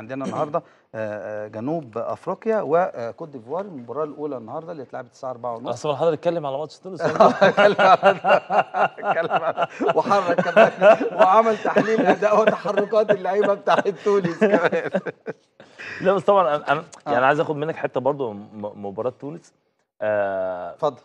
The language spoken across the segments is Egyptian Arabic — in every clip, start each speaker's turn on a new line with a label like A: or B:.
A: عندنا النهارده آه، آه، جنوب افريقيا وكوت ديفوار المباراه الاولى النهارده اللي اتلعبت الساعه 4 ونص
B: اصل حضرتك اتكلم على ماتش تونس
A: وحرك كمان وعمل تحليل اداء وتحركات اللعيبه بتاعت تونس كمان
B: لا بس طبعا انا أنا- يعني عايز اخد منك حته برضو م- مباراه تونس آه
A: اتفضل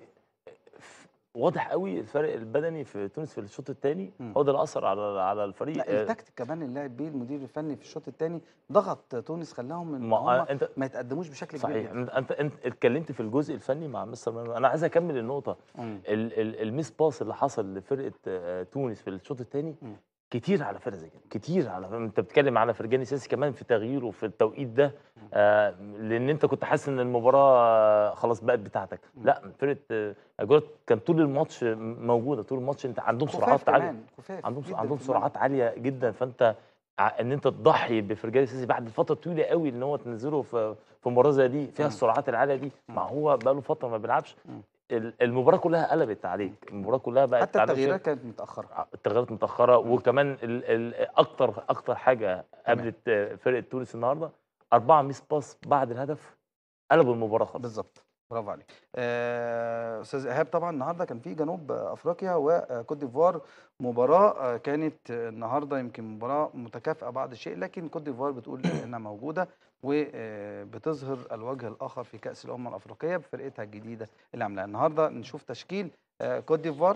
B: واضح قوي الفرق البدني في تونس في الشوط الثاني
A: مم.
B: هو ده اللي اثر على على الفريق
A: لا
B: آه،
A: التكتيك كمان اللي لعب بيه المدير الفني في الشوط الثاني ضغط تونس خلاهم ان
B: ما
A: هم
B: انت
A: ما يتقدموش بشكل كبير
B: صحيح
A: جدا.
B: انت انت انت اتكلمت في الجزء الفني مع مستر مانويل انا عايز اكمل النقطه
A: مم.
B: ال- ال- الميس باس اللي حصل لفرقه آه، تونس في الشوط الثاني
A: مم.
B: كتير على فرقه زي كده كتير على انت بتتكلم على فرجاني ساسي كمان في تغييره في التوقيت ده آه لان انت كنت حاسس ان المباراه آه، خلاص بقت بتاعتك
A: مم.
B: لا فرقه آه، اجواد كان طول الماتش موجوده طول الماتش انت عندهم
A: خفاف
B: سرعات عاليه
A: كمان خفاف
B: عندهم
A: جداً
B: عندهم
A: في الملعب.
B: سرعات عاليه جدا فانت ع- ان انت تضحي بفرجاني ساسي بعد فتره طويله قوي ان هو تنزله في في مباراه زي دي فيها
A: مم.
B: السرعات العاليه دي
A: مم.
B: ما هو بقى له فتره ما بيلعبش
A: مم.
B: ال- المباراه كلها قلبت عليك المباراه كلها بقت
A: حتى
B: عليك
A: التغييرات كانت متاخره
B: التغييرات متاخره وكمان ال ال اكتر اكتر حاجه قابلت آه، فرقه تونس النهارده اربعه ميس باس بعد الهدف قلبوا المباراه خالص
A: بالظبط برافو عليك آه، استاذ ايهاب طبعا النهارده كان في جنوب افريقيا وكوت ديفوار مباراه آه، كانت النهارده يمكن مباراه متكافئه بعض الشيء لكن كوت ديفوار بتقول انها موجوده وبتظهر الوجه الاخر في كاس الامم الافريقيه بفرقتها الجديده اللي عاملاها النهارده نشوف تشكيل آه، كوت ديفوار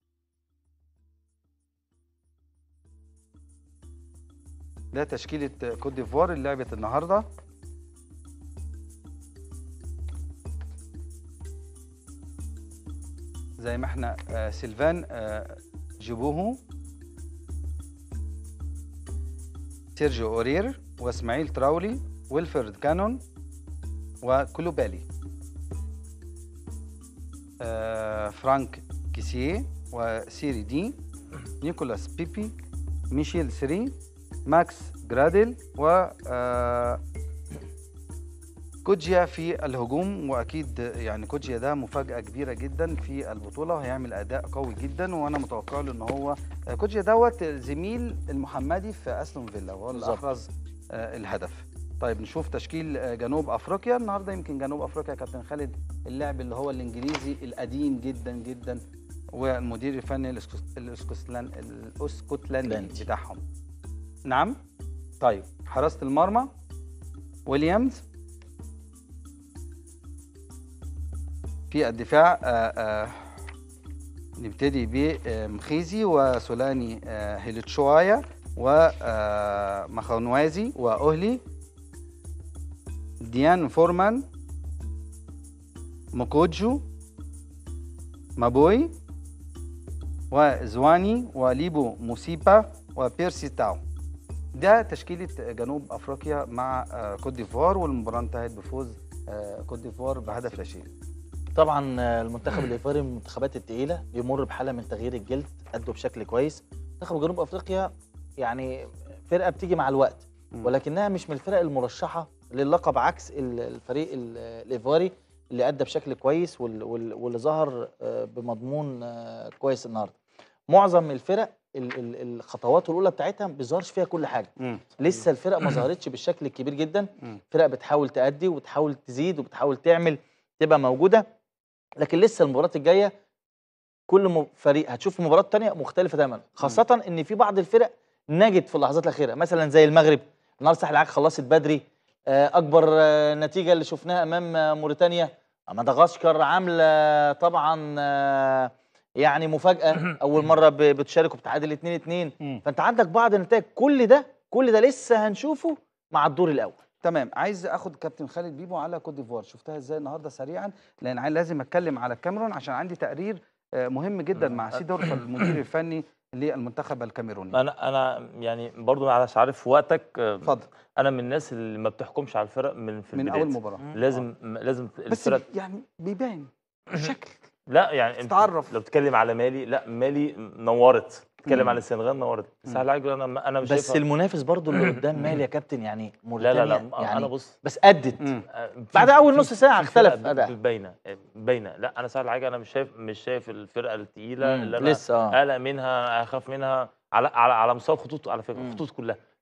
A: ده تشكيله كوت ديفوار اللي لعبت النهارده زي ما احنا آه، سيلفان آه، جيبوهو سيرجيو اورير واسماعيل تراولي ويلفرد كانون وكلوبالي آه، فرانك كيسيه وسيري دي نيكولاس بيبي ميشيل سري ماكس جرادل و آه، كوجيا في الهجوم واكيد يعني كوجيا ده مفاجاه كبيره جدا في البطوله وهيعمل اداء قوي جدا وانا متوقع له ان هو كوجيا دوت زميل المحمدي في استون فيلا وهو اللي
B: بالظبط.
A: احرز آه، الهدف طيب نشوف تشكيل آه، جنوب افريقيا النهارده يمكن جنوب افريقيا كابتن خالد اللعب اللي هو الانجليزي القديم جدا جدا والمدير الفني الاسكوس- الاسكوتلان الاسكتلندي
B: لندي.
A: بتاعهم نعم طيب حراسه المرمى ويليامز في الدفاع آه، آه، نبتدي بمخيزي وسولاني آه، هيلتشوايا ومخونوازي وأهلي ديان فورمان موكوجو مابوي وزواني وليبو موسيبا وبيرسي تاو ده تشكيلة جنوب أفريقيا مع آه، كوت ديفوار والمباراة انتهت بفوز آه، كوت ديفوار بهدف لا شيء
C: طبعا آه، المنتخب الايفواري من المنتخبات الثقيله بيمر بحاله من تغيير الجلد ادوا بشكل كويس منتخب جنوب افريقيا يعني فرقه بتيجي مع الوقت
A: مم.
C: ولكنها مش من الفرق المرشحه للقب عكس ال- الفريق ال- الايفواري اللي ادى بشكل كويس وال- وال- واللي ظهر آه، بمضمون آه، كويس النهارده معظم الفرق ال- ال- الخطوات الاولى بتاعتها ما بيظهرش فيها كل حاجه
A: مم.
C: لسه الفرق ما ظهرتش بالشكل الكبير جدا
A: مم.
C: فرق بتحاول تأدي وبتحاول تزيد وبتحاول تعمل تبقى موجوده لكن لسه المباريات الجايه كل م- فريق هتشوف مباراه تانية مختلفه تماما خاصه ان في بعض الفرق نجت في اللحظات الاخيره مثلا زي المغرب النهارده ساحل العاج خلصت بدري آه، اكبر آه، نتيجه اللي شفناها امام آه، موريتانيا مدغشقر عامله طبعا آه، يعني مفاجاه اول مره ب- بتشارك وبتعادل 2 2
A: مم.
C: فانت عندك بعض النتائج كل ده كل ده لسه هنشوفه مع الدور الاول
A: تمام عايز اخد كابتن خالد بيبو على كوت ديفوار شفتها ازاي النهارده سريعا لان عايز لازم اتكلم على الكاميرون عشان عندي تقرير آه، مهم جدا مع سيدورف المدير الفني للمنتخب الكاميروني
B: انا انا يعني برضو معلش عارف في وقتك آه،
A: اتفضل
B: انا من الناس اللي ما بتحكمش على الفرق من في
A: من
B: البداية.
A: اول مباراه
B: لازم لازم
A: بس
B: الفرق
A: يعني بيبان الشكل
B: لا يعني انت
A: تتعرف.
B: لو بتتكلم على مالي لا مالي نورت بتتكلم
A: مم.
B: على السنغال نورت الساحل العاجل انا انا مش
C: بس
B: شايفها-
C: المنافس برضو اللي قدام مالي يا كابتن يعني
B: لا
C: موريتانيا
B: لا لا
C: يعني
B: انا بص
C: بس ادت
A: مم.
B: آه، في-
C: بعد أول
B: في-
C: نص ساعة
B: في فرق
C: اختلف
B: ب-
C: أداء.
B: ب- باينه باينه لا انا سهل حاجه انا مش شايف مش شايف الفرقه الثقيله
C: مم،
B: اللي انا
C: لسه اه
B: قلق منها اخاف منها على على على مستوى الخطوط على فكره
C: مم.
B: الخطوط كلها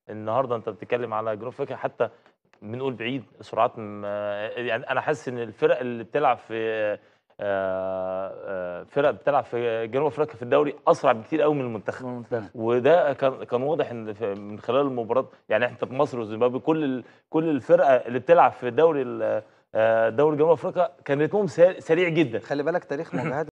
B: النهارده انت بتتكلم على جنوب افريقيا حتى بنقول بعيد سرعات م- يعني انا حاسس ان الفرق اللي بتلعب في آه، آه، فرق بتلعب في جنوب افريقيا في الدوري اسرع بكتير قوي من المنتخب
C: المنتخب
B: وده كان كان واضح ان في- من خلال المباراه يعني احنا في مصر وزيمبابوي كل ال- كل الفرقه اللي بتلعب في دوري ال- آه، دوري جنوب افريقيا كان رتمهم سريع جدا
A: خلي بالك تاريخ مواجهات